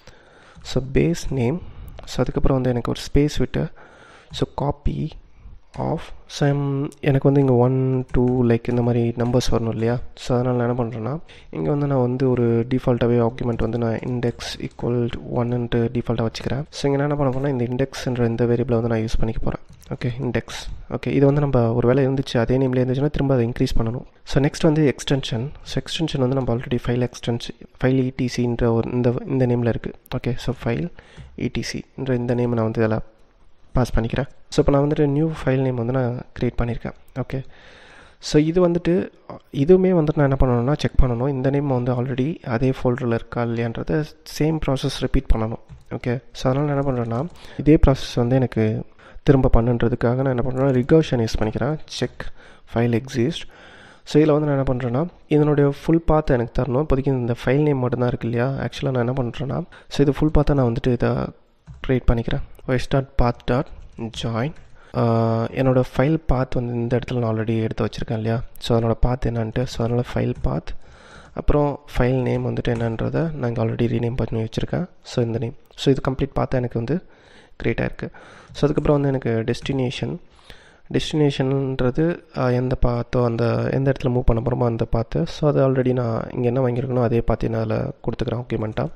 ஸோ பேஸ் நேம் ஸோ அதுக்கப்புறம் வந்து எனக்கு ஒரு ஸ்பேஸ் விட்டு ஸோ காப்பி ஆஃப் ஸோ எனக்கு வந்து இங்கே ஒன் டூ லைக் இந்த மாதிரி நம்பர்ஸ் வரணும் இல்லையா ஸோ அதனால் நான் என்ன பண்ணுறேன்னா இங்கே வந்து நான் வந்து ஒரு டிஃபால்ட்டாகவே ஆக்குமெண்ட் வந்து நான் இண்டெக்ஸ் ஈக்குவல் ஒன்னுன்ட்டு டிஃபால்ட்டாக வச்சுக்கிறேன் ஸோ இங்கே நான் என்ன பண்ண போனால் இந்த இண்டெக்ஸ்ன்ற இந்த வேரியபிளை வந்து நான் யூஸ் பண்ணிக்க போகிறேன் ஓகே இண்டெக்ஸ் ஓகே இது வந்து நம்ம ஒரு வேலை இருந்துச்சு அதே நேம்லேயே இருந்துச்சுன்னா திரும்ப அதை இன்க்ரீஸ் பண்ணணும் ஸோ நெக்ஸ்ட் வந்து எக்ஸ்டென்ஷன் ஸோ எக்ஸ்டென்ஷன் வந்து நம்ம ஆல்ரெடி ஃபைல் எக்ஸ்டென்ஷன் ஃபைல் இடிசின்ற ஒரு இந்த இந்த நேமில் இருக்குது ஓகே ஸோ ஃபைல் இடிசின்ற இந்த நேம் நான் வந்து இதில் பாஸ் பண்ணிக்கிறேன் ஸோ இப்போ நான் வந்துட்டு நியூ ஃபைல் நேம் வந்து நான் க்ரியேட் பண்ணியிருக்கேன் ஓகே ஸோ இது வந்துட்டு இதுவுமே வந்துட்டு நான் என்ன பண்ணணும்னா செக் பண்ணணும் இந்த நேம் வந்து ஆல்ரெடி அதே ஃபோல்டரில் இருக்கா இல்லையான்றத சேம் ப்ராசஸ் ரிப்பீட் பண்ணணும் ஓகே ஸோ அதனால் நான் என்ன பண்ணுறேன்னா இதே ப்ராசஸ் வந்து எனக்கு திரும்ப பண்ணுன்றதுக்காக நான் என்ன பண்ணுறேன்னா ரிகர்ஷன் யூஸ் பண்ணிக்கிறேன் செக் ஃபைல் எக்ஸிஸ்ட் ஸோ இதில் வந்து நான் என்ன பண்ணுறேன்னா இதனுடைய ஃபுல் பாத்தை எனக்கு தரணும் இப்போதைக்கு இந்த ஃபைல் நேம் மட்டும்தான் இருக்கு இல்லையா ஆக்சுவலாக நான் என்ன பண்ணுறேன்னா ஸோ இது ஃபுல் பாத்தை நான் வந்துட்டு இதை க்ரியேட் பண்ணிக்கிறேன் Y dot path dot join என்னோடய ஃபைல் பாத் வந்து இந்த இடத்துல நான் ஆல்ரெடி எடுத்து வச்சுருக்கேன் இல்லையா ஸோ அதனோட பாத் என்னன்ட்டு ஸோ அதனால் ஃபைல் பாத் அப்புறம் ஃபைல் நேம் வந்துட்டு என்னன்றதை நான் இங்கே ஆல்ரெடி ரீநேம் பண்ணி வச்சுருக்கேன் ஸோ இந்த நேம் ஸோ இது கம்ப்ளீட் பார்த்தா எனக்கு வந்து க்ரியேட் ஆயிருக்கு ஸோ அதுக்கப்புறம் வந்து எனக்கு டெஸ்டினேஷன் டெஸ்டினேஷன்ன்றது எந்த பாத்தோ அந்த எந்த இடத்துல மூவ் பண்ண போகிறோமோ அந்த பார்த்து ஸோ அது ஆல்ரெடி நான் இங்கே என்ன வாங்கியிருக்கணும் அதே பார்த்து நான் அதில் கொடுத்துக்கிறேன் ஆக்யூமெண்ட்டாக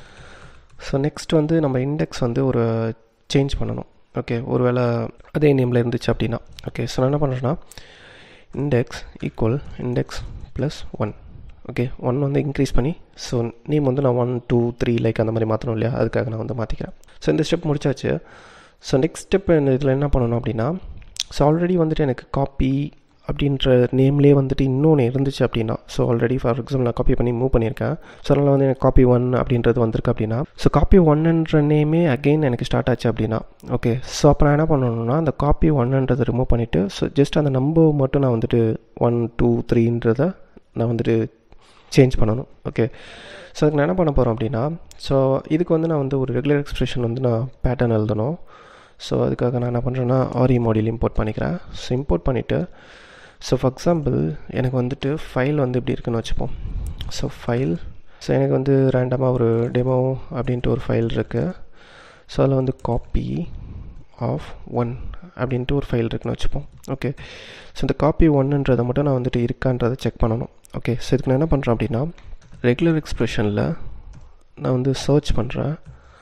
ஸோ நெக்ஸ்ட் வந்து நம்ம இண்டெக்ஸ் வந்து ஒரு சேஞ்ச் பண்ணணும் ஓகே ஒருவேளை அதே நேமில் இருந்துச்சு அப்படின்னா ஓகே ஸோ நான் என்ன பண்ணுறேன்னா index equal index plus one okay one வந்து இன்க்ரீஸ் பண்ணி ஸோ நேம் வந்து நான் ஒன் டூ த்ரீ லைக் அந்த மாதிரி மாற்றணும் இல்லையா அதுக்காக நான் வந்து மாற்றிக்கிறேன் ஸோ இந்த ஸ்டெப் முடிச்சாச்சு ஸோ நெக்ஸ்ட் ஸ்டெப் இந்த இதில் என்ன பண்ணணும் அப்படின்னா ஸோ ஆல்ரெடி வந்துட்டு எனக்கு காப்பி அப்படின்ற நேம்லேயே வந்துட்டு இன்னொன்று இருந்துச்சு அப்படின்னா ஸோ ஆல்ரெடி ஃபார் எக்ஸாம்பிள் நான் காப்பி பண்ணி மூவ் பண்ணியிருக்கேன் ஸோ அதனால் வந்து எனக்கு காப்பி ஒன் அப்படின்றது வந்திருக்கு அப்படின்னா ஸோ காப்பி ஒன்னுன்ற நேமே அகெயின் எனக்கு ஸ்டார்ட் ஆச்சு அப்படின்னா ஓகே ஸோ அப்போ நான் என்ன பண்ணணும்னா அந்த காப்பி ஒன்னுன்றதை ரிமூவ் பண்ணிவிட்டு ஸோ ஜஸ்ட் அந்த நம்பர் மட்டும் நான் வந்துட்டு ஒன் டூ த்ரீன்றதை நான் வந்துட்டு சேஞ்ச் பண்ணணும் ஓகே ஸோ அதுக்கு நான் என்ன பண்ண போகிறோம் அப்படின்னா ஸோ இதுக்கு வந்து நான் வந்து ஒரு ரெகுலர் எக்ஸ்பிரஷன் வந்து நான் பேட்டர்ன் எழுதணும் ஸோ அதுக்காக நான் என்ன பண்ணுறேன்னா ஆரி மாடியில் இம்போர்ட் பண்ணிக்கிறேன் ஸோ இம்போர்ட் பண்ணிவிட்டு ஸோ ஃபார் எக்ஸாம்பிள் எனக்கு வந்துட்டு ஃபைல் வந்து இப்படி இருக்குன்னு வச்சுப்போம் ஸோ ஃபைல் ஸோ எனக்கு வந்து ரேண்டமாக ஒரு டெமோ அப்படின்ட்டு ஒரு ஃபைல் இருக்குது ஸோ அதில் வந்து காப்பி ஆஃப் ஒன் அப்படின்ட்டு ஒரு ஃபைல் இருக்குன்னு வச்சுப்போம் ஓகே ஸோ இந்த காப்பி ஒன்னுன்றதை மட்டும் நான் வந்துட்டு இருக்கான்றதை செக் பண்ணணும் ஓகே ஸோ இதுக்கு நான் என்ன பண்ணுறேன் அப்படின்னா ரெகுலர் எக்ஸ்ப்ரெஷனில் நான் வந்து சர்ச் பண்ணுறேன்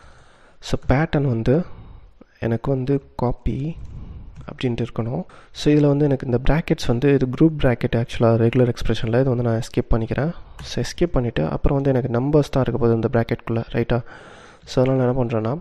ஸோ பேட்டர்ன் வந்து எனக்கு வந்து காப்பி அப்படின்ட்டு இருக்கணும் ஸோ இதில் வந்து எனக்கு இந்த ப்ராக்கெட்ஸ் வந்து இது குரூப் ப்ராக்கெட் ஆக்சுவலாக ரெகுலர் எக்ஸ்பிரஷனில் இது வந்து நான் எஸ்கேப் பண்ணிக்கிறேன் ஸோ எஸ்கேப் பண்ணிவிட்டு அப்புறம் வந்து எனக்கு நம்பர்ஸ் தான் இருக்க போகுது இந்த ப்ராக்கெட்குள்ளே ரைட்டாக ஸோ அதனால் நான் என்ன பண்ணுறேன்னா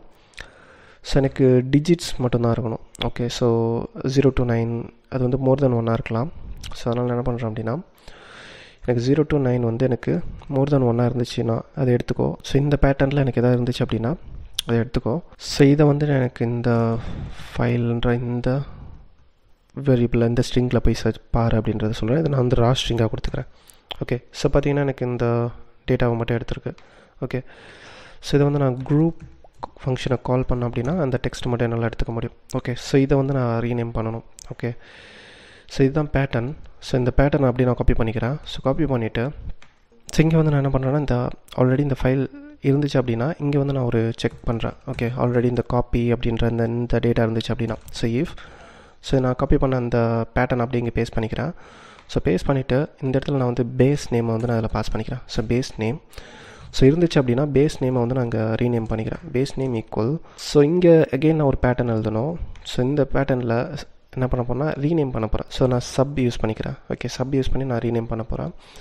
ஸோ எனக்கு டிஜிட்ஸ் மட்டும்தான் இருக்கணும் okay so zero to nine அது வந்து மோர் தென் ஒன்னாக இருக்கலாம் ஸோ அதனால் நான் என்ன பண்ணுறேன் அப்படின்னா எனக்கு ஜீரோ டு நைன் வந்து எனக்கு மோர் தென் ஒன்னாக இருந்துச்சுன்னா அதை எடுத்துக்கோ ஸோ இந்த பேட்டர்னில் எனக்கு எதாவது இருந்துச்சு அப்படின்னா அதை எடுத்துக்கோ ஸோ இதை வந்து எனக்கு இந்த ஃபைல்ன்ற இந்த வேரியபிள் இந்த ஸ்ட்ரிங்கில் போய் சர்ச் பாரு அப்படின்றத சொல்கிறேன் இதை நான் வந்து ரா ஸ்ட்ரிங்காக கொடுத்துக்கிறேன் ஓகே ஸோ பார்த்தீங்கன்னா எனக்கு இந்த டேட்டாவை மட்டும் எடுத்துருக்கு ஓகே ஸோ இதை வந்து நான் குரூப் ஃபங்க்ஷனை கால் பண்ணேன் அப்படின்னா அந்த டெக்ஸ்ட் மட்டும் என்னால் எடுத்துக்க முடியும் ஓகே ஸோ இதை வந்து நான் ரீநேம் பண்ணணும் ஓகே ஸோ இதுதான் பேட்டர்ன் ஸோ இந்த பேட்டர்ன் அப்படி நான் காப்பி பண்ணிக்கிறேன் ஸோ காப்பி பண்ணிவிட்டு ஸோ இங்கே வந்து நான் என்ன பண்ணுறேன்னா இந்த ஆல்ரெடி இந்த ஃபைல் இருந்துச்சு அப்படின்னா இங்கே வந்து நான் ஒரு செக் பண்ணுறேன் ஓகே ஆல்ரெடி இந்த காப்பி அப்படின்ற இந்த இந்த டேட்டா இருந்துச்சு அப்படின்னா ஸோ இஃப் ஸோ நான் காப்பி பண்ண அந்த பேட்டர்ன் அப்படி இங்கே பேஸ்ட் பண்ணிக்கிறேன் ஸோ பேஸ்ட் பண்ணிவிட்டு இந்த இடத்துல நான் வந்து பேஸ் நேமை வந்து நான் அதில் பாஸ் பண்ணிக்கிறேன் ஸோ பேஸ் நேம் ஸோ இருந்துச்சு அப்படின்னா பேஸ் நேமை வந்து நான் இங்கே ரீநேம் பண்ணிக்கிறேன் பேஸ் நேம் ஈக்குவல் ஸோ இங்கே அகெயின் நான் ஒரு பேட்டர்ன் எழுதணும் ஸோ இந்த பேட்டர்னில் என்ன பண்ண போகிறேன்னா ரீநேம் பண்ண போகிறேன் ஸோ நான் சப் யூஸ் பண்ணிக்கிறேன் ஓகே சப் யூஸ் பண்ணி நான் ரீநேம் பண்ண போகிறேன்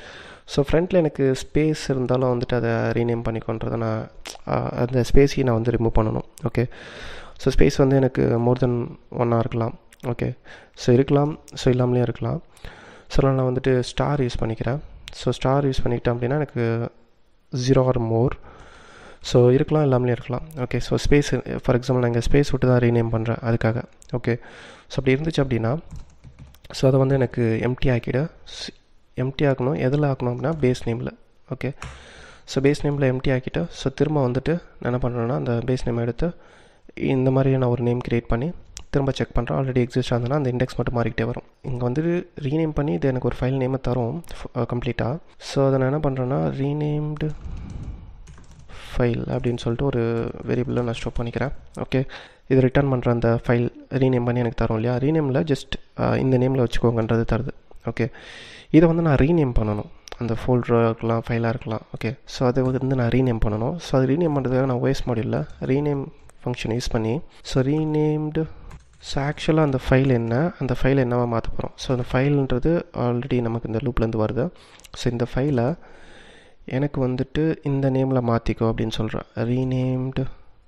ஸோ ஃப்ரண்ட்டில் எனக்கு ஸ்பேஸ் இருந்தாலும் வந்துட்டு அதை ரீநேம் பண்ணிக்கொன்றதை நான் அந்த ஸ்பேஸையும் நான் வந்து ரிமூவ் பண்ணணும் ஓகே ஸோ ஸ்பேஸ் வந்து எனக்கு மோர் தென் ஒன்னாக இருக்கலாம் ஓகே ஸோ இருக்கலாம் ஸோ இல்லாமலேயும் இருக்கலாம் ஸோ நான் வந்துட்டு ஸ்டார் யூஸ் பண்ணிக்கிறேன் ஸோ ஸ்டார் யூஸ் பண்ணிக்கிட்டேன் அப்படின்னா எனக்கு ஜீரோ ஆர் மோர் ஸோ இருக்கலாம் இல்லாமலே இருக்கலாம் okay so space for example நான் இங்கே ஸ்பேஸ் விட்டு தான் ரீநேம் பண்ணுறேன் அதுக்காக ஓகே ஸோ அப்படி இருந்துச்சு அப்படின்னா ஸோ அதை வந்து எனக்கு எம்டி ஆக்கிட எம்டி ஆக்கணும் எதில் ஆக்கணும் அப்படின்னா பேஸ் நேமில் ஓகே ஸோ பேஸ் நேமில் எம்டி ஆக்கிட்டு ஸோ திரும்ப வந்துட்டு நான் என்ன பண்ணுறேன்னா அந்த பேஸ் நேம் எடுத்து இந்த மாதிரி நான் ஒரு நேம் க்ரியேட் பண்ணி திரும்ப செக் பண்ணுறேன் ஆல்ரெடி எக்ஸிஸ்ட் ஆகுதுன்னா அந்த இண்டெக்ஸ் மட்டும் மாறிக்கிட்டே வரும் இங்கே வந்துட்டு ரீநேம் பண்ணி இது எனக்கு ஒரு ஃபைல் நேமை தரும் கம்ப்ளீட்டாக ஸோ அதை நான் என்ன பண்ணுறேன்னா ரீநேம்டு ஃபைல் அப்படின்னு சொல்லிட்டு ஒரு வேரியபிளில் நான் ஸ்டோர் பண்ணிக்கிறேன் ஓகே இது ரிட்டர்ன் பண்ணுற அந்த ஃபைல் ரீநேம் பண்ணி எனக்கு தரும் இல்லையா ரீநேமில் ஜஸ்ட் இந்த நேமில் வச்சுக்கோங்கன்றது தருது ஓகே இதை வந்து நான் ரீநேம் பண்ணணும் அந்த ஃபோல்டராக இருக்கலாம் ஃபைலாக இருக்கலாம் ஓகே ஸோ அதை வந்து நான் ரீநேம் பண்ணணும் ஸோ அது ரீநேம் பண்ணுறதுக்காக நான் ஓஎஸ் மாடியில் ரீநேம் ஃபங்க்ஷன் யூஸ் பண்ணி ஸோ ரீநேம்டு ஸோ ஆக்சுவலாக அந்த ஃபைல் என்ன அந்த ஃபைலை என்னவா மாற்ற போகிறோம் ஸோ அந்த ஃபைல்ன்றது ஆல்ரெடி நமக்கு இந்த லூப்லேருந்து வருது ஸோ இந்த ஃபைலை எனக்கு வந்துட்டு இந்த நேமில் மாற்றிக்கோ அப்படின்னு சொல்கிறேன் ரீநேம்டு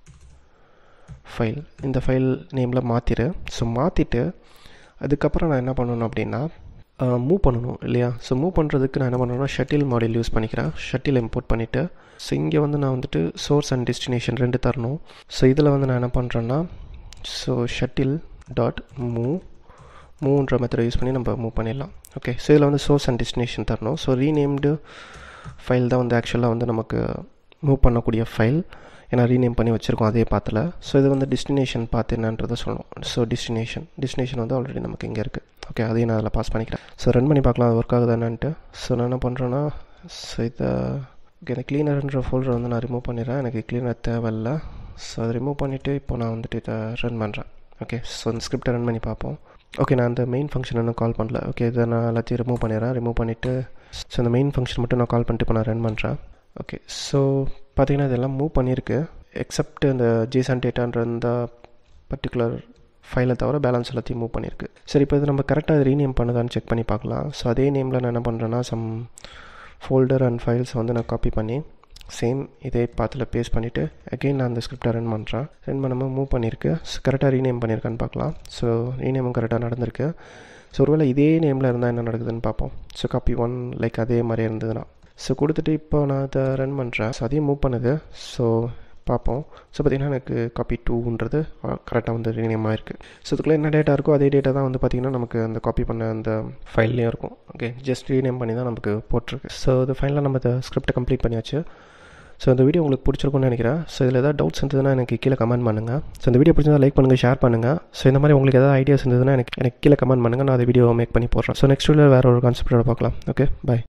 ஃபைல் இந்த ஃபைல் நேமில் மாற்றிடு ஸோ மாற்றிட்டு அதுக்கப்புறம் நான் என்ன பண்ணணும் அப்படின்னா மூவ் பண்ணணும் இல்லையா ஸோ மூவ் பண்ணுறதுக்கு நான் என்ன பண்ணுறேன்னா ஷட்டில் மாடல் யூஸ் பண்ணிக்கிறேன் ஷட்டில் இம்போர்ட் பண்ணிவிட்டு ஸோ இங்கே வந்து நான் வந்துட்டு சோர்ஸ் அண்ட் டெஸ்டினேஷன் ரெண்டு தரணும் ஸோ இதில் வந்து நான் என்ன பண்ணுறேன்னா ஸோ ஷட்டில் டாட் மூவ் மூவ்ன்ற மெத்தடை யூஸ் பண்ணி நம்ம மூவ் பண்ணிடலாம் ஓகே ஸோ இதில் வந்து சோர்ஸ் அண்ட் டெஸ்டினேஷன் தரணும் ஸோ ரீநேம்டு ஃபைல் தான் வந்து ஆக்சுவலாக வந்து நமக்கு மூவ் பண்ணக்கூடிய ஃபைல் ஏன்னா ரீநேம் பண்ணி வச்சுருக்கோம் அதே பாத்தில் ஸோ இது வந்து டெஸ்டினேஷன் பார்த்து என்னன்றதை சொல்லணும் ஸோ டெஸ்டினேஷன் டெஸ்டினேஷன் வந்து ஆல்ரெடி நமக்கு இங்கே இருக்குது ஓகே அதையும் நான் அதில் பாஸ் பண்ணிக்கிறேன் ஸோ ரன் பண்ணி பார்க்கலாம் ஒர்க் ஆகுது என்னன்ட்டு ஸோ நான் என்ன பண்ணுறேன்னா ஸோ இதை எனக்கு க்ளீனர்ன்ற ஃபோல்டர் வந்து நான் ரிமூவ் பண்ணிடுறேன் எனக்கு க்ளீனர் தேவையில்ல ஸோ அதை ரிமூவ் பண்ணிவிட்டு இப்போ நான் வந்துட்டு இதை ரன் பண்ணுறேன் ஓகே ஸோ அந்த ஸ்கிரிப்டை ரன் பண்ணி பார்ப்போம் ஓகே நான் அந்த மெயின் ஃபங்க்ஷன் இன்னும் கால் பண்ணல ஓகே இதை நான் எல்லாத்தையும் ரிமூவ் பண்ணிடுறேன் ரிமூவ் பண்ணிவிட்டு ஸோ அந்த மெயின் ஃபங்க்ஷன் மட்டும் நான் கால் பண்ணிட்டு இப்போ நான் ரன் பண்ணுறேன் ஓகே ஸோ பார்த்தீங்கன்னா இதெல்லாம் மூவ் பண்ணியிருக்கு எக்ஸப்ட் இந்த ஜேசன் டேட்டான்ற இந்த பர்டிகுலர் ஃபைலை தவிர பேலன்ஸ் எல்லாத்தையும் மூவ் பண்ணியிருக்கு சரி இப்போ இது நம்ம கரெக்டாக ரீநேம் பண்ணுதான்னு செக் பண்ணி பார்க்கலாம் ஸோ அதே நேமில் நான் என்ன பண்ணுறேன்னா சம் ஃபோல்டர் அண்ட் ஃபைல்ஸ் வந்து நான் காப்பி பண்ணி சேம் இதே பாத்தில் பேஸ்ட் பண்ணிவிட்டு அகெயின் நான் அந்த ஸ்கிரிப்டை ரன் பண்ணுறேன் ரன் பண்ணும்போது மூவ் பண்ணியிருக்கு ஸோ கரெக்டாக ரீநேம் பண்ணியிருக்கான்னு பார்க்கலாம் ஸோ ரீநேமும் கரெக்டாக நடந்திருக்கு ஸோ ஒருவேளை இதே நேமில் இருந்தால் என்ன நடக்குதுன்னு பார்ப்போம் ஸோ காப்பி ஒன் லைக் அதே மாதிரி இருந்ததுன்னா ஸோ கொடுத்துட்டு இப்போ நான் அதை ரன் பண்ணுறேன் ஸோ அதையும் மூவ் பண்ணுது ஸோ பார்ப்போம் ஸோ பார்த்திங்கன்னா எனக்கு காப்பி டூன்றது கரெக்டாக வந்து ரீநேம் ஆயிருக்கு ஸோ இதுக்குள்ளே என்ன டேட்டா இருக்கோ அதே டேட்டா தான் வந்து பார்த்திங்கன்னா நமக்கு அந்த காப்பி பண்ண அந்த ஃபைல்லையும் இருக்கும் ஓகே ஜஸ்ட் ரீநேம் பண்ணி தான் நமக்கு போட்டிருக்கு ஸோ இது ஃபைனலாக நம்ம இந்த ஸ்கிரிப்டை கம்ப்ளீட் பண்ணியாச்சு ஸோ இந்த வீடியோ உங்களுக்கு பிடிச்சிருக்கும்னு நினைக்கிறேன் ஸோ இதில் ஏதாவது டவுட்ஸ் இருந்ததுன்னா எனக்கு கீழே கமெண்ட் பண்ணுங்கள் ஸோ இந்த வீடியோ பிடிச்சிருந்தா லைக் பண்ணுங்கள் ஷேர் பண்ணுங்கள் ஸோ இந்த மாதிரி உங்களுக்கு ஏதாவது ஐடியாஸ் இருந்ததுன்னா எனக்கு எனக்கு கீழே கமெண்ட் பண்ணுங்கள் நான் அந்த வீடியோ மேக் பண்ணி போடுறேன் ஸோ நெக்ஸ்ட் வீடியோ வேறு ஒரு கான்செப்டோட பார்க்கலாம் ஓகே பாய்